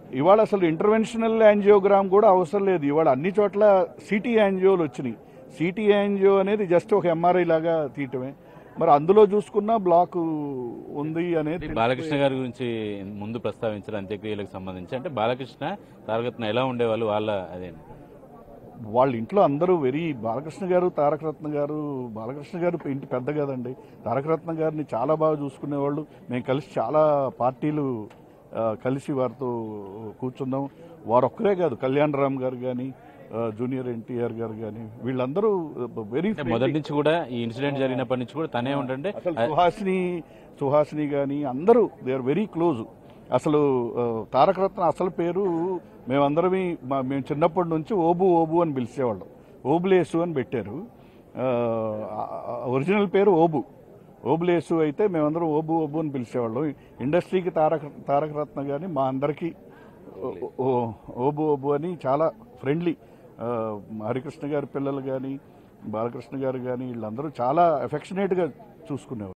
ఇవాళ అసలు interventional angiogram కూడా అవసరం లేదు ఇవాళ అన్ని చోట్ల సిటీ యాంజియోలు వచ్చినాయి సిటీ యాంజియో అనేది జస్ట్ ఒక ఎంఆర్ఐ లాగా తీయటమే మరి అందులో చూసుకున్నా బ్లాక్ ఉంది అనేది బాలకృష్ణ గారి గురించి ముందు ప్రస్తావించారు అంత్యక్రియలకు సంబంధించి అంటే బాలకృష్ణ తారకరత్న ఎలా ఉండేవాళ్ళు వాళ్ళ అదే వాళ్ళ ఇంట్లో అందరూ వెరీ బాలకృష్ణ గారు తారకరత్న గారు బాలకృష్ణ గారు ఇంటి పెద్ద కదండి తారకరత్న గారిని చాలా బాగా చూసుకునేవాళ్ళు మేము కలిసి చాలా పార్టీలు ఆ, కలిసి వారితో కూర్చున్నాం వారు ఒక్కరే కాదు కళ్యాణ్ రామ్ గారు కానీ జూనియర్ ఎన్టీఆర్ గారు కానీ వీళ్ళందరూ వెరీ అంటే మొదటి నుంచి కూడా ఈ ఇన్సిడెంట్ జరిగినప్పటి నుంచి కూడా తనే ఉంటుంటే అసలు సుహాసిని సుహాసిని కానీ అందరూ దే ఆర్ వెరీ క్లోజ్ అసలు ఆ, తారకరత్న అసలు పేరు మేమందరం మేము చిన్నప్పటి నుంచి ఓబు ఓబు అని పిలిచేవాళ్ళం ఓబులేసు అని పెట్టారు ఆ, ఆ, ఒరిజినల్ పేరు ఓబు ఓబులేసు అయితే మేమందరం ఓబు ఓబు అని పిలిచేవాళ్ళం ఇండస్ట్రీకి తారక తారకరత్న కానీ మా అందరికీ ఓ- ఓ- ఓబు ఓబు అని చాలా ఫ్రెండ్లీ హరికృష్ణ గారి పిల్లలు కానీ బాలకృష్ణ గారు కానీ వీళ్ళందరూ చాలా ఎఫెక్షనేట్గా చూసుకునేవారు